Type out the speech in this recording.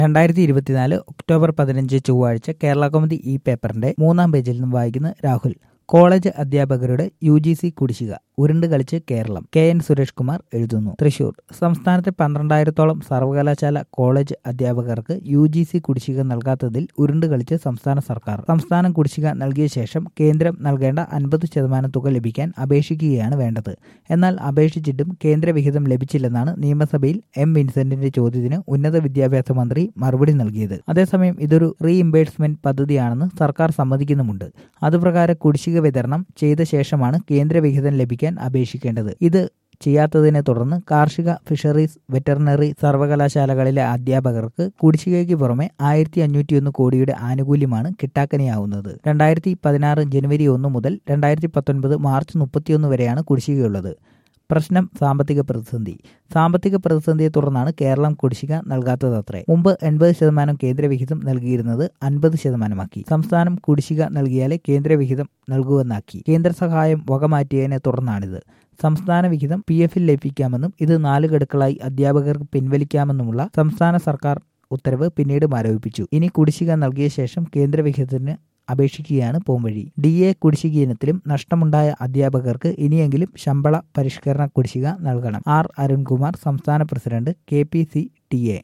രണ്ടായിരത്തി ഇരുപത്തിനാല് ഒക്ടോബർ പതിനഞ്ച് ചൊവ്വാഴ്ച കേരള കൗമുദി ഈ പേപ്പറിന്റെ മൂന്നാം പേജിൽ നിന്നും വായിക്കുന്ന രാഹുൽ കോളേജ് അധ്യാപകരുടെ യു ജി സി കുടിശ്ശിക ഉരുണ്ട് കളിച്ച് കേരളം കെ എൻ സുരേഷ് കുമാർ എഴുതുന്നു തൃശൂർ സംസ്ഥാനത്തെ പന്ത്രണ്ടായിരത്തോളം സർവകലാശാല കോളേജ് അധ്യാപകർക്ക് യു ജി സി കുടിശ്ശിക നൽകാത്തതിൽ ഉരുണ്ട് കളിച്ച് സംസ്ഥാന സർക്കാർ സംസ്ഥാനം കുടിശ്ശിക നൽകിയ ശേഷം കേന്ദ്രം നൽകേണ്ട അൻപത് ശതമാനം തുക ലഭിക്കാൻ അപേക്ഷിക്കുകയാണ് വേണ്ടത് എന്നാൽ അപേക്ഷിച്ചിട്ടും കേന്ദ്രവിഹിതം ലഭിച്ചില്ലെന്നാണ് നിയമസഭയിൽ എം വിൻസെന്റിന്റെ ചോദ്യത്തിന് ഉന്നത വിദ്യാഭ്യാസ മന്ത്രി മറുപടി നൽകിയത് അതേസമയം ഇതൊരു റീഇംബേഴ്സ്മെന്റ് പദ്ധതിയാണെന്ന് സർക്കാർ സമ്മതിക്കുന്നുമുണ്ട് അതുപ്രകാരം കുടിശ്ശിക വിതരണം ചെയ്ത ശേഷമാണ് കേന്ദ്രവിഹിതം ലഭിക്കാൻ അപേക്ഷിക്കേണ്ടത് ഇത് ചെയ്യാത്തതിനെ തുടർന്ന് കാർഷിക ഫിഷറീസ് വെറ്ററിനറി സർവകലാശാലകളിലെ അധ്യാപകർക്ക് കുടിശ്ശികയ്ക്ക് പുറമെ ആയിരത്തി അഞ്ഞൂറ്റിയൊന്ന് കോടിയുടെ ആനുകൂല്യമാണ് കിട്ടാക്കനിയാവുന്നത് രണ്ടായിരത്തി പതിനാറ് ജനുവരി ഒന്ന് മുതൽ രണ്ടായിരത്തി പത്തൊൻപത് മാർച്ച് മുപ്പത്തിയൊന്ന് വരെയാണ് കുടിശ്ശികയുള്ളത് പ്രശ്നം സാമ്പത്തിക പ്രതിസന്ധി സാമ്പത്തിക പ്രതിസന്ധിയെ തുടർന്നാണ് കേരളം കുടിശ്ശിക നൽകാത്തതത്രേ മുമ്പ് എൺപത് ശതമാനം കേന്ദ്രവിഹിതം നൽകിയിരുന്നത് അൻപത് ശതമാനമാക്കി സംസ്ഥാനം കുടിശ്ശിക നൽകിയാലേ കേന്ദ്രവിഹിതം നൽകുവെന്നാക്കി കേന്ദ്ര സഹായം വകമാറ്റിയതിനെ തുടർന്നാണിത് സംസ്ഥാന വിഹിതം പി എഫിൽ ലഭിക്കാമെന്നും ഇത് നാല് ഗഡുക്കളായി അധ്യാപകർക്ക് പിൻവലിക്കാമെന്നുമുള്ള സംസ്ഥാന സർക്കാർ ഉത്തരവ് പിന്നീട് മരവിപ്പിച്ചു ഇനി കുടിശ്ശിക നൽകിയ ശേഷം കേന്ദ്രവിഹിതത്തിന് അപേക്ഷിക്കുകയാണ് പോംവഴി ഡി എ കുടിശ്ശിക ഇനത്തിലും നഷ്ടമുണ്ടായ അധ്യാപകർക്ക് ഇനിയെങ്കിലും ശമ്പള പരിഷ്കരണ കുടിശ്ശിക നൽകണം ആർ അരുൺകുമാർ സംസ്ഥാന president K P C T A